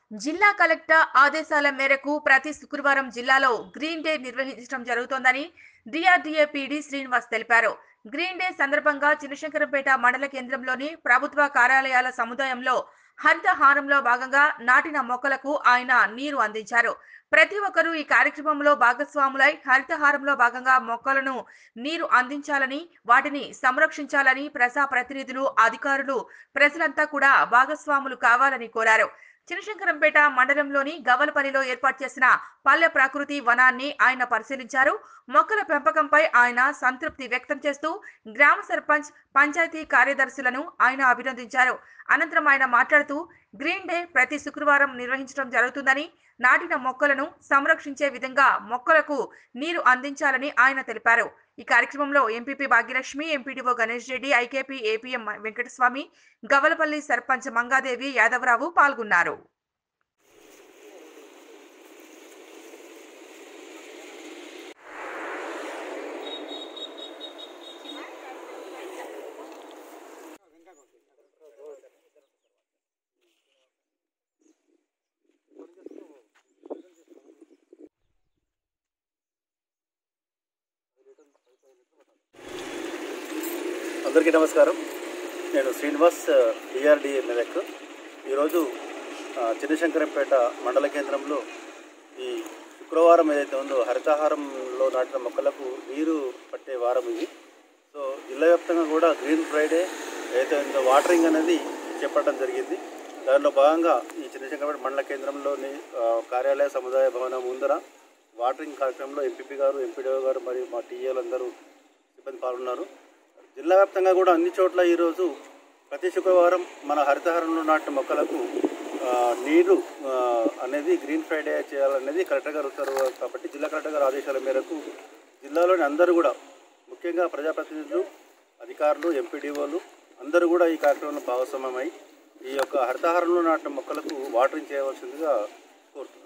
జిల్లా కలెక్టర్ ఆదేశాల మేరకు ప్రతి శుక్రవారం జిల్లాలో గ్రీన్ డే నిర్వహించడం జరుగుతోందని డిఆర్డీఏ పీడీ శ్రీనివాస్ తెలిపారు గ్రీన్ డే సందర్భంగా చిన్నశంకరంపేట మండల కేంద్రంలోని ప్రభుత్వ కార్యాలయాల సముదాయంలో హరితహారంలో భాగంగా నాటిన మొక్కలకు ఆయన నీరు అందించారు ప్రతి ఒక్కరూ ఈ కార్యక్రమంలో భాగస్వాములై హరితహారంలో భాగంగా మొక్కలను నీరు అందించాలని వాటిని సంరక్షించాలని ప్రజా ప్రతినిధులు అధికారులు ప్రజలంతా కూడా భాగస్వాములు కావాలని కోరారు చినశంకరంపేట మండలంలోని గవలపల్లిలో ఏర్పాటు చేసిన పల్లె ప్రకృతి వనాన్ని ఆయన పరిశీలించారు మొక్కల పెంపకంపై ఆయన సంతృప్తి వ్యక్తం చేస్తూ గ్రామ సర్పంచ్ పంచాయతీ కార్యదర్శులను ఆయన అభినందించారు అనంతరం ఆయన మాట్లాడుతూ గ్రీన్ డే ప్రతి శుక్రవారం నిర్వహించడం జరుగుతుందని నాటిన మొక్కలను సంరక్షించే విధంగా మొక్కలకు నీరు అందించాలని ఆయన తెలిపారు ఈ కార్యక్రమంలో MPP Bhagyalakshmi MPDO Ganesh Reddy IKP APM Venkataswamy Gavalapalli sarpanch Mangadevi Yadavarao పాల్గొన్నారు అందరికీ నమస్కారం నేను శ్రీనివాస్ డిఆర్డిఏ మెదక్ ఈరోజు ఆ, చిన్నశంకరంపేట మండల కేంద్రంలో ఈ శుక్రవారం ఏదైతే ఉందో హరితహారంలో నాటిన మొక్కలకు నీరు పట్టే వారం ఇది సో జిల్లా వ్యాప్తంగా కూడా గ్రీన్ ఫ్రైడే ఏదైతే ఉందో వాటరింగ్ అనేది చేపట్టడం జరిగింది దానిలో భాగంగా ఈ చిన్నశంకరపేట మండల కేంద్రంలోని ఆ, కార్యాలయ సముదాయ భవనం ముందర వాటరింగ్ కార్యక్రమంలో ఎంపీపీ గారు ఎంపీడీఓ గారు మరియు మా టీఏలు అందరూ సిబ్బంది పాల్గొన్నారు జిల్లా వ్యాప్తంగా కూడా అన్ని చోట్ల ఈరోజు ప్రతి శుక్రవారం మన హరితహారంలో నాటిన మొక్కలకు ఆ, నీరు ఆ, అనేది గ్రీన్ ఫ్రైడే చేయాలనేది కలెక్టర్ గారు ఉత్తర్వు కాబట్టి జిల్లా కలెక్టర్ గారి ఆదేశాల మేరకు జిల్లాలోని అందరూ కూడా ముఖ్యంగా ప్రజాప్రతినిధులు అధికారులు ఎంపీడీఓలు అందరూ కూడా ఈ కార్యక్రమంలో భాగస్వామ్యమై ఈ యొక్క హరితహారంలో నాటిన మొక్కలకు వాటరింగ్ చేయవలసిందిగా కోరుతున్నాను